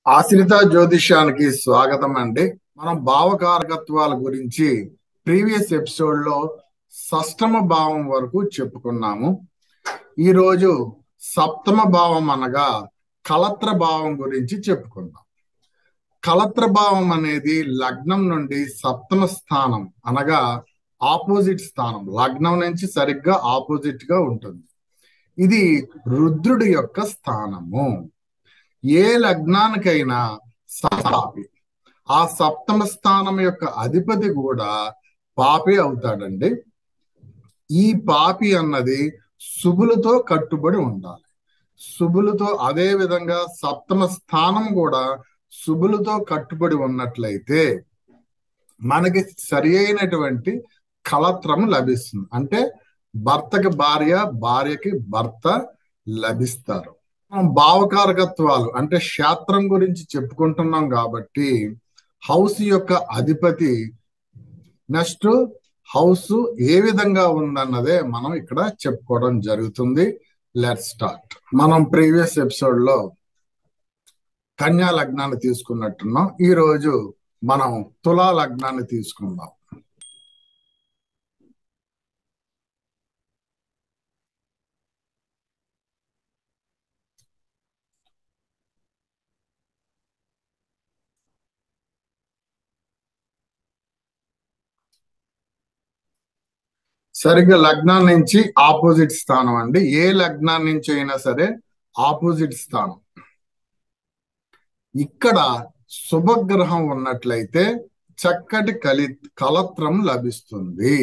ఆశ్రిత జ్యోతిష్యానికి స్వాగతం అండి మనం భావకారకత్వాల గురించి ప్రీవియస్ ఎపిసోడ్ లో షష్టమ భావం వరకు చెప్పుకున్నాము ఈ రోజు సప్తమ భావం అనగా కలత్ర భావం గురించి చెప్పుకుందాం కలత్ర భావం అనేది లగ్నం నుండి సప్తమ స్థానం అనగా ఆపోజిట్ స్థానం లగ్నం నుంచి సరిగ్గా ఆపోజిట్ గా ఉంటుంది ఇది రుద్రుడి యొక్క స్థానము ఏ లగ్నానికైనా పాపి ఆ సప్తమ స్థానం యొక్క అధిపతి కూడా పాపి అవుతాడండి ఈ పాపి అన్నది శుభులతో కట్టుబడి ఉండాలి శుభులతో అదే విధంగా సప్తమ స్థానం కూడా శుభులతో కట్టుబడి ఉన్నట్లయితే మనకి సరి అయినటువంటి కలత్రం లభిస్తుంది అంటే భర్తకి భార్య భార్యకి భర్త లభిస్తారు భావకారకత్వాలు అంటే శాస్త్రం గురించి చెప్పుకుంటున్నాం కాబట్టి హౌస్ యొక్క అధిపతి నెక్స్ట్ హౌస్ ఏ విధంగా ఉందన్నదే మనం ఇక్కడ చెప్పుకోవడం జరుగుతుంది లెట్ స్టార్ట్ మనం ప్రీవియస్ ఎపిసోడ్ లో కన్యా లగ్నాన్ని తీసుకున్నట్టున్నాం ఈ రోజు మనం తులా లగ్నాన్ని తీసుకుందాం సరిగ్గా లగ్నం నుంచి ఆపోజిట్ స్థానం అండి ఏ లగ్నం నుంచి అయినా సరే ఆపోజిట్ స్థానం ఇక్కడ శుభగ్రహం ఉన్నట్లయితే చక్కటి కలి కలత్రం లభిస్తుంది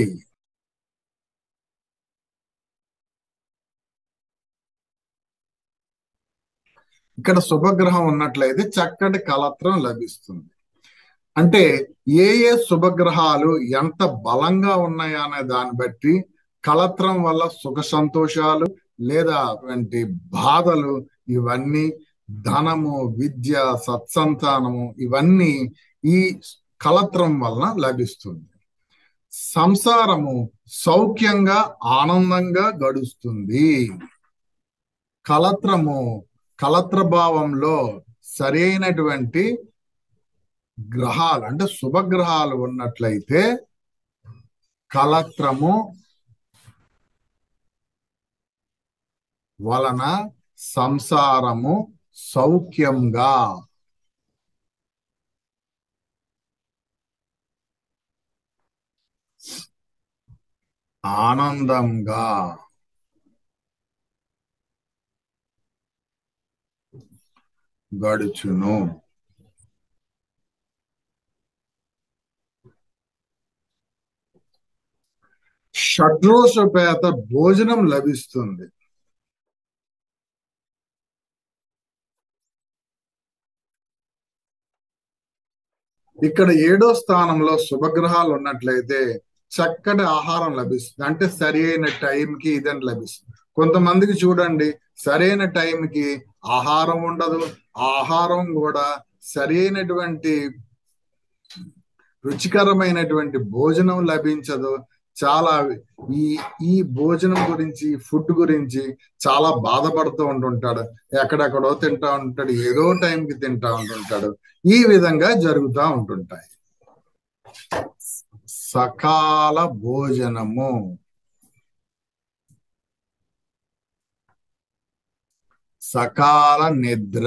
ఇక్కడ శుభగ్రహం ఉన్నట్లయితే చక్కటి కలత్రం లభిస్తుంది అంటే ఏ ఏ శుభగ్రహాలు ఎంత బలంగా ఉన్నాయా అనే దాన్ని బట్టి కలత్రం వల్ల సుఖ సంతోషాలు లేదా బాధలు ఇవన్నీ ధనము విద్య సత్సంతానము ఇవన్నీ ఈ కలత్రం వలన లభిస్తుంది సంసారము సౌఖ్యంగా ఆనందంగా గడుస్తుంది కలత్రము కలత్ర భావంలో సరైనటువంటి గ్రహాలు అంటే శుభగ్రహాలు ఉన్నట్లయితే కలత్రము వలన సంసారము సౌఖ్యంగా ఆనందంగా గడుచును షడ్రోషపేత భోజనం లభిస్తుంది ఇక్కడ ఏడో స్థానంలో శుభగ్రహాలు ఉన్నట్లయితే చక్కటి ఆహారం లభిస్తుంది అంటే సరి అయిన టైంకి ఇదని లభిస్తుంది కొంతమందికి చూడండి సరైన టైంకి ఆహారం ఉండదు ఆహారం కూడా సరైనటువంటి రుచికరమైనటువంటి భోజనం లభించదు చాలా ఈ ఈ భోజనం గురించి ఫుడ్ గురించి చాలా బాధపడుతూ ఉంటుంటాడు ఎక్కడెక్కడో తింటా ఉంటాడు ఏదో టైంకి తింటా ఉంటుంటాడు ఈ విధంగా జరుగుతూ ఉంటుంటాయి సకాల భోజనము సకాల నిద్ర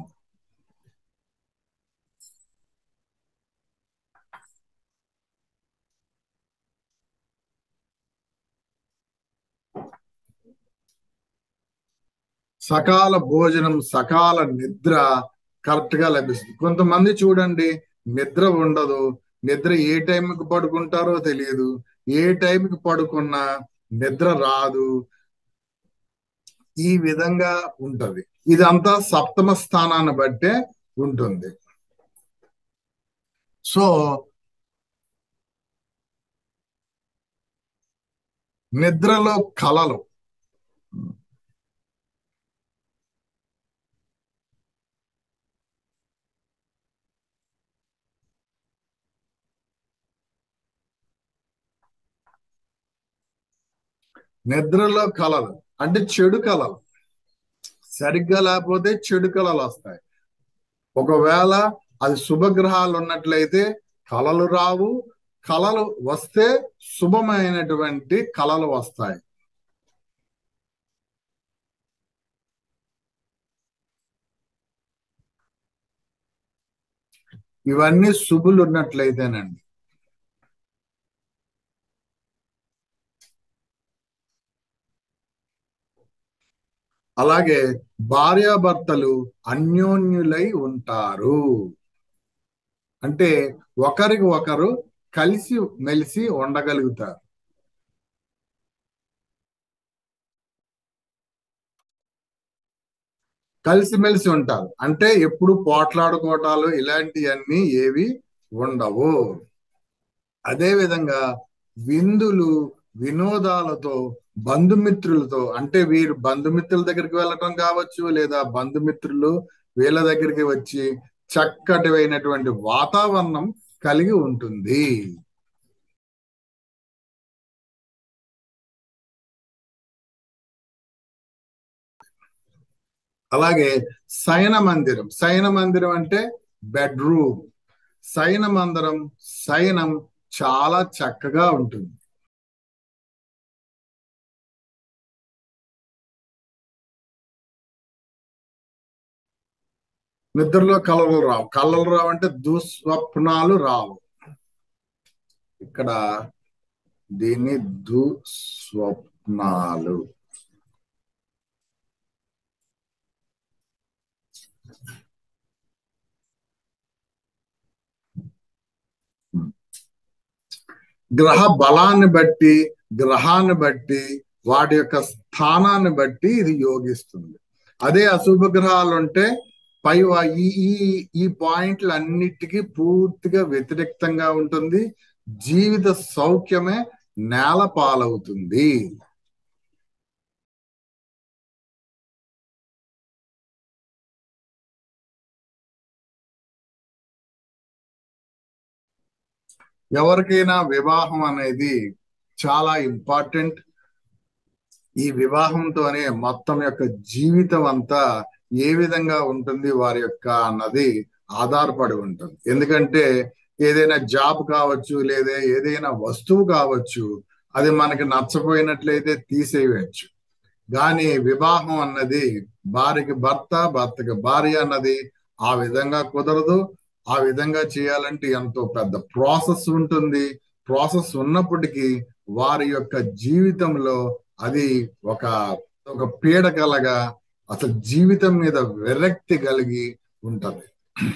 సకాల భోజనం సకాల నిద్ర కరెక్ట్ గా లభిస్తుంది కొంతమంది చూడండి నిద్ర ఉండదు నిద్ర ఏ టైంకి పడుకుంటారో తెలియదు ఏ టైంకి పడుకున్నా నిద్ర రాదు ఈ విధంగా ఉంటది ఇదంతా సప్తమ స్థానాన్ని బట్టే ఉంటుంది సో నిద్రలో కలలు నిద్రలో కలలు అంటే చెడు కలలు సరిగ్గా లేకపోతే చెడు కళలు వస్తాయి ఒకవేళ అది శుభగ్రహాలు ఉన్నట్లయితే కళలు రావు కళలు వస్తే శుభమైనటువంటి కళలు వస్తాయి ఇవన్నీ శుభులు ఉన్నట్లయితేనండి అలాగే భార్యాభర్తలు అన్యోన్యులై ఉంటారు అంటే ఒకరికి ఒకరు కలిసి మెలిసి ఉండగలుగుతారు కలిసిమెలిసి ఉంటారు అంటే ఎప్పుడు పోట్లాడుకోవటాలు ఇలాంటివన్నీ ఏవి ఉండవు అదే విధంగా విందులు వినోదాలతో బంధుమిత్రులతో అంటే వీరు బంధుమిత్రుల దగ్గరికి వెళ్ళటం కావచ్చు లేదా బంధుమిత్రులు వీళ్ళ దగ్గరికి వచ్చి చక్కటివైనటువంటి వాతావరణం కలిగి ఉంటుంది అలాగే శయన మందిరం శయన మందిరం అంటే బెడ్రూమ్ శయన మందిరం శయనం చాలా చక్కగా ఉంటుంది నిద్రలో కలలు రావు కలలు రావు అంటే దుస్వప్నాలు రావు ఇక్కడ దీన్ని దుస్వప్నాలు గ్రహ బలాన్ని బట్టి గ్రహాన్ని బట్టి వాటి యొక్క స్థానాన్ని బట్టి ఇది యోగిస్తుంది అదే అశుభ గ్రహాలు ఉంటే పై వా- ఈ ఈ ఈ పాయింట్లు అన్నిటికీ పూర్తిగా వ్యతిరేక్తంగా ఉంటుంది జీవిత సౌఖ్యమే నేల పాలవుతుంది ఎవరికైనా వివాహం అనేది చాలా ఇంపార్టెంట్ ఈ వివాహంతోనే మొత్తం యొక్క జీవితం అంతా ఏ విధంగా ఉంటుంది వారి యొక్క అన్నది ఆధారపడి ఉంటుంది ఎందుకంటే ఏదైనా జాబ్ కావచ్చు లేదా ఏదైనా వస్తువు కావచ్చు అది మనకి నచ్చపోయినట్లయితే తీసేయవచ్చు కానీ వివాహం అన్నది భార్యకి భర్త భర్తకి భార్య అన్నది ఆ విధంగా కుదరదు ఆ విధంగా చేయాలంటే ఎంతో పెద్ద ప్రాసెస్ ఉంటుంది ప్రాసెస్ ఉన్నప్పటికీ వారి యొక్క జీవితంలో అది ఒక ఒక పీడకలగా అసలు జీవితం మీద విరక్తి కలిగి ఉంటది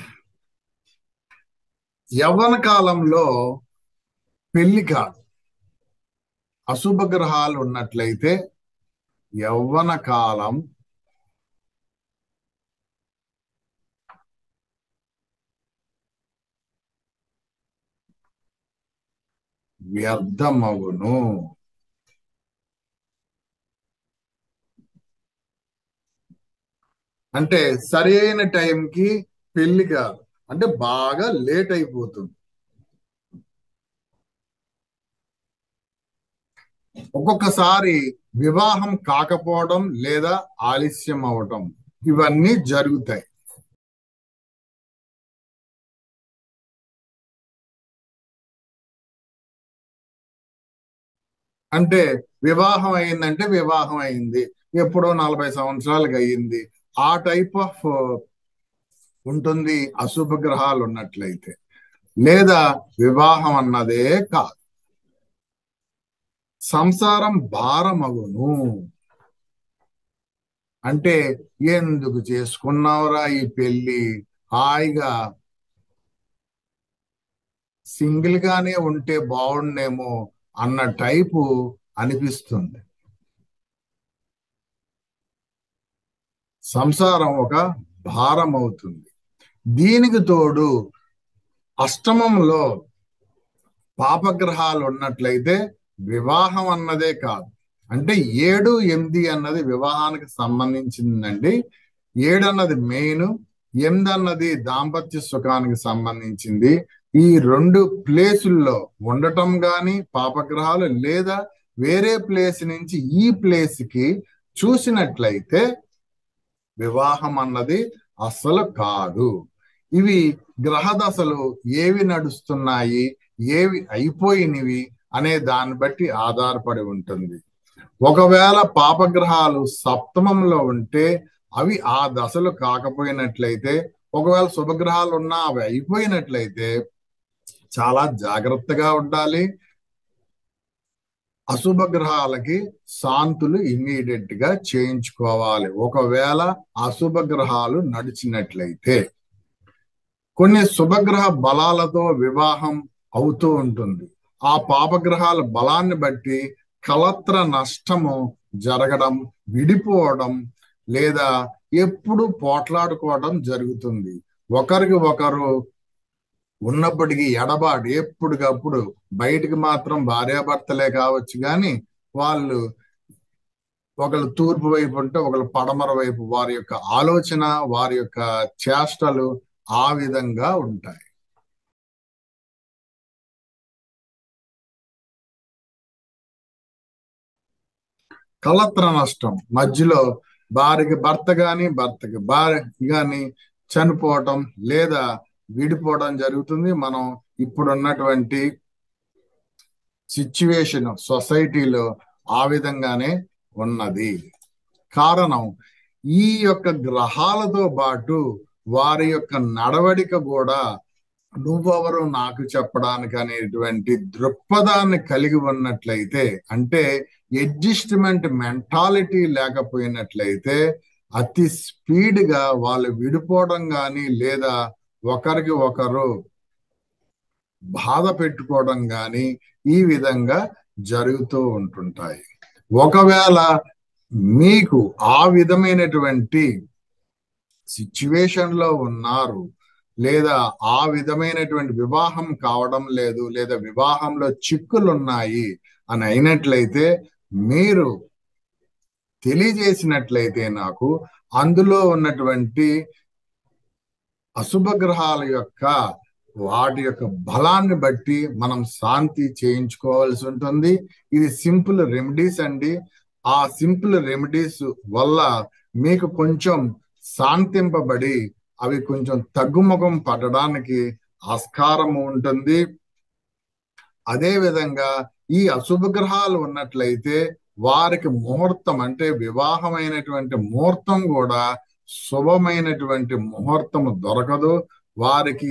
యవ్వన కాలంలో పెళ్లి కాదు అశుభ గ్రహాలు ఉన్నట్లయితే యవ్వన కాలం వ్యర్థమగును అంటే సరైన టైంకి పెళ్లి కాదు అంటే బాగా లేట్ అయిపోతుంది ఒక్కొక్కసారి వివాహం కాకపోవడం లేదా ఆలస్యం అవటం ఇవన్నీ జరుగుతాయి అంటే వివాహం అయిందంటే వివాహం అయింది ఎప్పుడో నలభై సంవత్సరాలకు అయ్యింది ఆ టైప్ ఆఫ్ ఉంటుంది అశుభ గ్రహాలు ఉన్నట్లయితే లేదా వివాహం అన్నదే కాదు సంసారం భారమగును అంటే ఎందుకు చేసుకున్నావురా ఈ పెళ్లి హాయిగా సింగిల్ గానే ఉంటే బాగుండేమో అన్న టైపు అనిపిస్తుంది సంసారం ఒక భారం అవుతుంది దీనికి తోడు అష్టమంలో పాపగ్రహాలు ఉన్నట్లయితే వివాహం అన్నదే కాదు అంటే ఏడు ఎనిమిది అన్నది వివాహానికి సంబంధించిందండి ఏడు అన్నది మెయిన్ ఎనిమిది అన్నది దాంపత్య సుఖానికి సంబంధించింది ఈ రెండు ప్లేసుల్లో ఉండటం గాని పాపగ్రహాలు లేదా వేరే ప్లేస్ నుంచి ఈ ప్లేస్ కి చూసినట్లయితే వివాహం అన్నది అస్సలు కాదు ఇవి గ్రహ దశలు ఏవి నడుస్తున్నాయి ఏవి అయిపోయినవి అనే దాన్ని బట్టి ఆధారపడి ఉంటుంది ఒకవేళ పాపగ్రహాలు సప్తమంలో ఉంటే అవి ఆ దశలు కాకపోయినట్లయితే ఒకవేళ శుభగ్రహాలు ఉన్నా అవి అయిపోయినట్లయితే చాలా జాగ్రత్తగా ఉండాలి అశుభ గ్రహాలకి శాంతులు ఇమ్మీడియట్ గా చేయించుకోవాలి ఒకవేళ అశుభ గ్రహాలు నడిచినట్లయితే కొన్ని శుభగ్రహ బలాలతో వివాహం అవుతూ ఉంటుంది ఆ పాపగ్రహాల బలాన్ని బట్టి కలత్ర నష్టము జరగడం విడిపోవడం లేదా ఎప్పుడు పోట్లాడుకోవడం జరుగుతుంది ఒకరికి ఒకరు ఉన్నప్పటికీ ఎడబాటు ఎప్పటికప్పుడు బయటికి మాత్రం భార్యాభర్తలే కావచ్చు కానీ వాళ్ళు ఒకళ్ళు తూర్పు వైపు ఉంటే ఒకళ్ళు పడమర వైపు వారి యొక్క ఆలోచన వారి యొక్క చేష్టలు ఆ విధంగా ఉంటాయి కలత్ర నష్టం మధ్యలో భార్యకి భర్త గాని భర్తకి భార్య గాని చనిపోవటం లేదా విడిపోవడం జరుగుతుంది మనం ఇప్పుడు ఉన్నటువంటి సిచ్యువేషన్ సొసైటీలో ఆ విధంగానే ఉన్నది కారణం ఈ యొక్క గ్రహాలతో పాటు వారి యొక్క నడవడిక కూడా నువ్వెవరు నాకు చెప్పడానికి అనేటువంటి దృక్పథాన్ని కలిగి ఉన్నట్లయితే అంటే అడ్జస్ట్మెంట్ మెంటాలిటీ లేకపోయినట్లయితే అతి స్పీడ్ గా వాళ్ళు విడిపోవడం కానీ లేదా ఒకరికి ఒకరు బాధ పెట్టుకోవడం కానీ ఈ విధంగా జరుగుతూ ఉంటుంటాయి ఒకవేళ మీకు ఆ విధమైనటువంటి సిచ్యువేషన్ లో ఉన్నారు లేదా ఆ విధమైనటువంటి వివాహం కావడం లేదు లేదా వివాహంలో చిక్కులు ఉన్నాయి అని అయినట్లయితే మీరు తెలియజేసినట్లయితే నాకు అందులో ఉన్నటువంటి అశుభ గ్రహాల యొక్క వాటి యొక్క బలాన్ని బట్టి మనం శాంతి చేయించుకోవాల్సి ఉంటుంది ఇది సింపుల్ రెమెడీస్ అండి ఆ సింపుల్ రెమెడీస్ వల్ల మీకు కొంచెం శాంతింపబడి అవి కొంచెం తగ్గుముఖం పడడానికి ఆస్కారం ఉంటుంది అదే విధంగా ఈ అశుభ గ్రహాలు ఉన్నట్లయితే వారికి ముహూర్తం అంటే వివాహమైనటువంటి ముహూర్తం కూడా శుభమైనటువంటి ముహూర్తం దొరకదు వారికి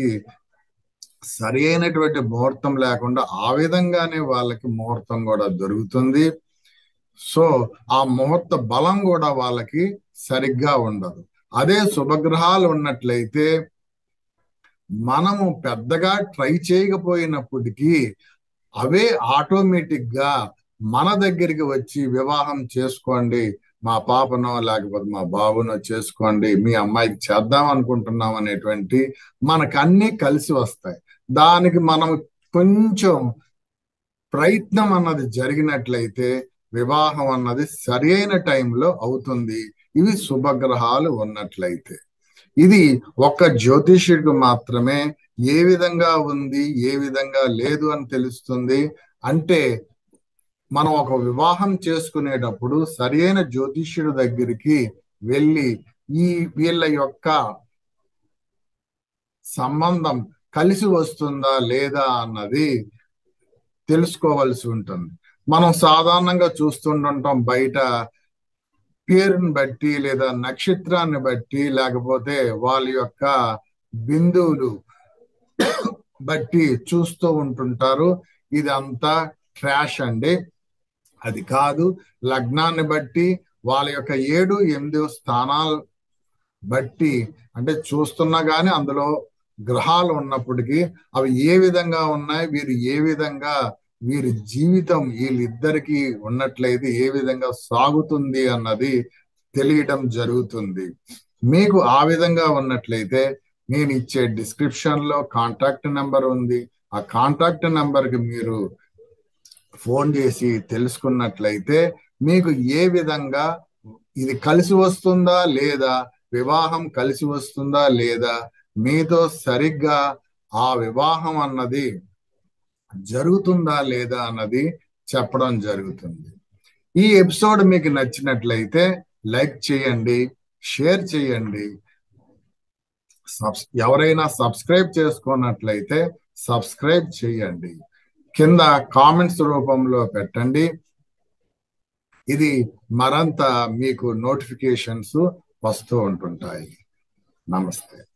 సరి అయినటువంటి ముహూర్తం లేకుండా ఆ విధంగానే వాళ్ళకి ముహూర్తం కూడా దొరుకుతుంది సో ఆ ముహూర్త బలం కూడా వాళ్ళకి సరిగ్గా ఉండదు అదే శుభగ్రహాలు ఉన్నట్లయితే మనము పెద్దగా ట్రై చేయకపోయినప్పటికీ అవే ఆటోమేటిక్ గా మన దగ్గరికి వచ్చి వివాహం చేసుకోండి మా పాపనో లేకపోతే మా బాబునో చేసుకోండి మీ అమ్మాయికి చేద్దాం అనుకుంటున్నాం అనేటువంటి మనకు అన్ని కలిసి వస్తాయి దానికి మనం కొంచెం ప్రయత్నం అన్నది జరిగినట్లయితే వివాహం అన్నది సరి అయిన టైంలో అవుతుంది ఇవి శుభగ్రహాలు ఉన్నట్లయితే ఇది ఒక్క జ్యోతిష్యుడికి మాత్రమే ఏ విధంగా ఉంది ఏ విధంగా లేదు అని తెలుస్తుంది అంటే మనం ఒక వివాహం చేసుకునేటప్పుడు సరైన జ్యోతిష్యుడి దగ్గరికి వెళ్ళి ఈ వీళ్ళ యొక్క సంబంధం కలిసి వస్తుందా లేదా అన్నది తెలుసుకోవాల్సి ఉంటుంది మనం సాధారణంగా చూస్తుంటుంటాం బయట పేరుని బట్టి లేదా నక్షత్రాన్ని బట్టి లేకపోతే వాళ్ళ యొక్క బిందువులు బట్టి చూస్తూ ఉంటుంటారు ఇదంతా ట్రాష్ అండి అది కాదు లగ్నాన్ని బట్టి వాళ్ళ యొక్క ఏడు ఎనిమిది స్థానాలు బట్టి అంటే చూస్తున్నా గానీ అందులో గ్రహాలు ఉన్నప్పటికీ అవి ఏ విధంగా ఉన్నాయి వీరు ఏ విధంగా వీరి జీవితం వీళ్ళిద్దరికి ఉన్నట్లయితే ఏ విధంగా సాగుతుంది అన్నది తెలియటం జరుగుతుంది మీకు ఆ విధంగా ఉన్నట్లయితే నేను ఇచ్చే డిస్క్రిప్షన్ లో కాంటాక్ట్ నెంబర్ ఉంది ఆ కాంటాక్ట్ నెంబర్ కి మీరు ఫోన్ చేసి తెలుసుకున్నట్లయితే మీకు ఏ విధంగా ఇది కలిసి వస్తుందా లేదా వివాహం కలిసి వస్తుందా లేదా మీతో సరిగ్గా ఆ వివాహం అన్నది జరుగుతుందా లేదా అన్నది చెప్పడం జరుగుతుంది ఈ ఎపిసోడ్ మీకు నచ్చినట్లయితే లైక్ చేయండి షేర్ చేయండి సబ్స్ ఎవరైనా సబ్స్క్రైబ్ చేసుకున్నట్లయితే సబ్స్క్రైబ్ చేయండి కింద కామెంట్స్ రూపంలో పెట్టండి ఇది మరంత మీకు నోటిఫికేషన్స్ వస్తూ ఉంటుంటాయి నమస్తే